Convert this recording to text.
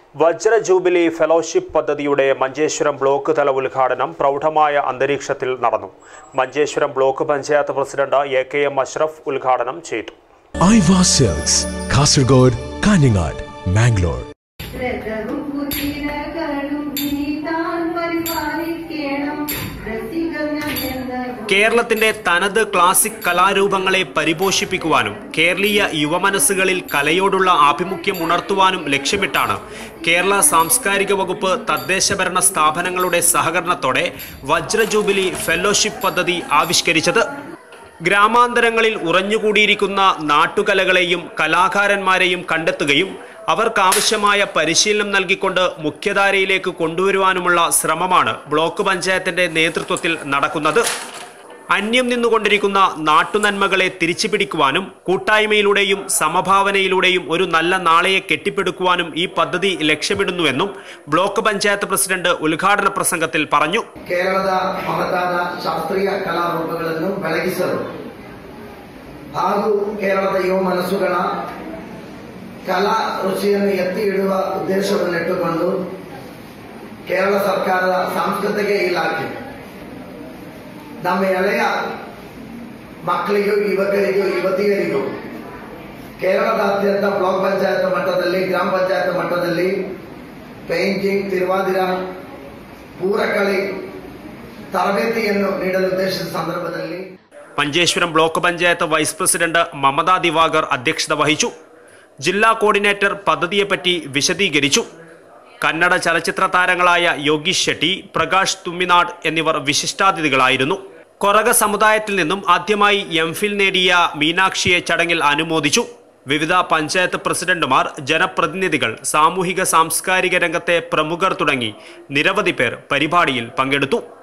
വജ്ര jubilee fellowship പദ്ധതിയുടെ Manjeshwaram block തല ഉദ്ഘാടനം പ്രൗഢമായ അന്തരീക്ഷത്തിൽ നടന്നു Manjeshwaram block panchayat president A K M Ashraf ഉദ്ഘാടനം ചെയ്തു ഐവാ സിൽക്സ് കാസർഗോഡ് കാഞ്ഞങ്ങാട് മാംഗ്ലൂർ രഥവും കുതിരകളും ഇനി താൻ പരിപാലിക്കണം രസികമെന്ന കേരളത്തിന്റെ തനത് ക്ലാസിക് കലാരൂപങ്ങളെ പരിപോഷിപ്പിക്കുവാനും കേരളീയ യുവമനസ്സുകളിൽ കലയോടുള്ള ആഭിമുഖ്യം ഉണർത്തുവാനും ലക്ഷ്യമിട്ടാണ് കേരള സാംസ്കാരിക വകുപ്പ് തദ്ദേശഭരണ സ്ഥാപനങ്ങളുടെ സഹകരണത്തോടെ വജ്ര ജൂബിലി ഫെലോഷിപ്പ് പദ്ധതി ആവിഷ്കരിച്ചത് ഗ്രാമാന്തരങ്ങളിൽ ഉറഞ്ഞുകൂടിയിരിക്കുന്ന നാട്ടുകലകളെയും കലാകാരന്മാരെയും കണ്ടെത്തുകയും അവർക്കാവശ്യമായ പരിശീലനം നൽകിക്കൊണ്ട് മുഖ്യധാരയിലേക്ക് കൊണ്ടുവരുവാനുമുള്ള ശ്രമമാണ് ബ്ലോക്ക് പഞ്ചായത്തിന്റെ നേതൃത്വത്തിൽ നടക്കുന്നത് അന്യം നിന്നുകൊണ്ടിരിക്കുന്ന നാട്ടുനന്മകളെ തിരിച്ചുപിടിക്കുവാനും കൂട്ടായ്മയിലൂടെയും സമഭാവനയിലൂടെയും ഒരു നല്ല നാളെയെ കെട്ടിപ്പടുക്കുവാനും ഈ പദ്ധതി ലക്ഷ്യമിടുന്നുവെന്നും ബ്ലോക്ക് പഞ്ചായത്ത് പ്രസിഡന്റ് ഉദ്ഘാടന പ്രസംഗത്തിൽ പറഞ്ഞു ಕೇರಳದ ಮಹತ್ತಾದ ಶಾಸ್ತ್ರೀಯ ಕಲಾರೂಪಗಳನ್ನು ಬೆಳಗಿಸಲು ಹಾಗೂ ಕೇರಳದ ಯುವ ಮನಸ್ಸುಗಳ ಕಲಾ ರುಚಿಯನ್ನು ಎತ್ತಿ ಇಡುವ ಉದ್ದೇಶವನ್ನಿಟ್ಟುಕೊಂಡು ಕೇರಳ ಸರ್ಕಾರದ ಸಾಂಸ್ಕೃತಿಕ ಇಲಾಖೆ ನಮ್ಮ ಎಳೆಯ ಮಕ್ಕಳಿಗೂ ಯುವಕರಿಗೂ ಯುವತಿಯರಿಗೂ ಕೇರಳದಾದ್ಯಂತ ಬ್ಲಾಕ್ ಪಂಚಾಯತ್ ಮಟ್ಟದಲ್ಲಿ ಗ್ರಾಮ ಪಂಚಾಯತ್ ಮಟ್ಟದಲ್ಲಿ ಪೇಂಟಿಂಗ್ ತಿರುವಾದಿರ ಪೂರಕಳಿ ತರಬೇತಿಯನ್ನು ನೀಡಲು ಉದ್ದೇಶಿಸಿದ ಸಂದರ್ಭದಲ್ಲಿ Manjeshwaram block panchayat vice president Mamata Diwakar അധ്യക്ഷത വഹിച്ചു ജില്ലാ കോർഡിനേറ്റർ പദ്ധതിയെപ്പറ്റി വിശദീകരിച്ചു കന്നഡ ചലച്ചിത്ര താരങ്ങളായ യോഗീഷ് ഷെട്ടി പ്രകാശ് തുമ്മിനാട് എന്നിവർ വിശിഷ്ടാതിഥികളായിരുന്നു കൊറക സമുദായത്തിൽ നിന്നും ആദ്യമായി എം ഫിൽ നേടിയ മീനാക്ഷിയെ ചടങ്ങിൽ അനുമോദിച്ചു വിവിധ പഞ്ചായത്ത് പ്രസിഡന്റുമാർ ജനപ്രതിനിധികൾ സാമൂഹിക സാംസ്കാരിക രംഗത്തെ പ്രമുഖർ തുടങ്ങി നിരവധി പേർ പരിപാടിയിൽ പങ്കെടുത്തു